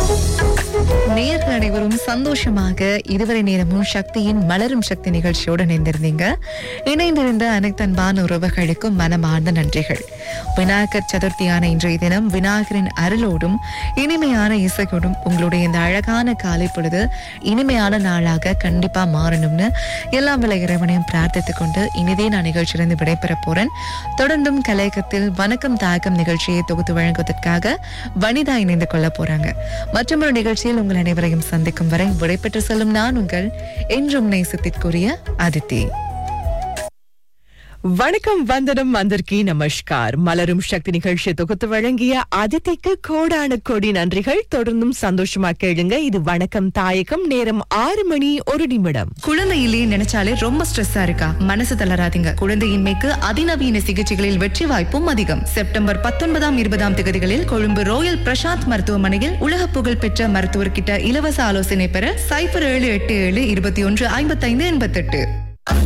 நேர்கள் அனைவரும் சந்தோஷமாக இதுவரை நேரமும் சக்தியின் மலரும் சக்தி நிகழ்ச்சியோடு இணைந்திருந்தீங்க இணைந்திருந்த அனைத்து அன்பான உறவுகளுக்கும் மனமார்ந்த நன்றிகள் விநாயகர் சதுர்த்தியான இன்றைய தினம் விநாயகரின் அருளோடும் இனிமையான இசையோடும் உங்களுடைய இந்த அழகான காலை பொழுது இனிமையான நாளாக கண்டிப்பா மாறணும்னு எல்லாம் விலை இறைவனையும் பிரார்த்தித்துக் கொண்டு இனிதே நான் நிகழ்ச்சியிலிருந்து விடைபெற போறேன் தொடர்ந்தும் கலையகத்தில் வணக்கம் தாயகம் நிகழ்ச்சியை தொகுத்து வழங்குவதற்காக வனிதா இணைந்து கொள்ள போறாங்க மற்றொரு நிகழ்ச்சியில் உங்கள் அனைவரையும் சந்திக்கும் வரை விடைபெற்று செல்லும் நான் உங்கள் என்றும் நேசத்திற்குரிய அதித்தி வணக்கம் வந்தனம் வந்திருக்கி நமஸ்கார் மலரும் சக்தி நிகழ்ச்சியை தொகுத்து வழங்கிய அதித்திக்கு கோடான கோடி நன்றிகள் தொடர்ந்தும் சந்தோஷமா கேளுங்க இது வணக்கம் தாயகம் நேரம் ஆறு மணி ஒரு நிமிடம் குழந்தை இல்லையே நினைச்சாலே ரொம்ப ஸ்ட்ரெஸ்ஸா இருக்கா மனசு தளராதீங்க குழந்தையின்மைக்கு அதிநவீன சிகிச்சைகளில் வெற்றி வாய்ப்பும் அதிகம் செப்டம்பர் பத்தொன்பதாம் இருபதாம் தேதிகளில் கொழும்பு ரோயல் பிரசாந்த் மருத்துவமனையில் உலக புகழ் பெற்ற மருத்துவர்கிட்ட இலவச ஆலோசனை பெற சைபர் ஏழு எட்டு ஏழு இருபத்தி ஒன்று ஐம்பத்தைந்து எண்பத்தெட்டு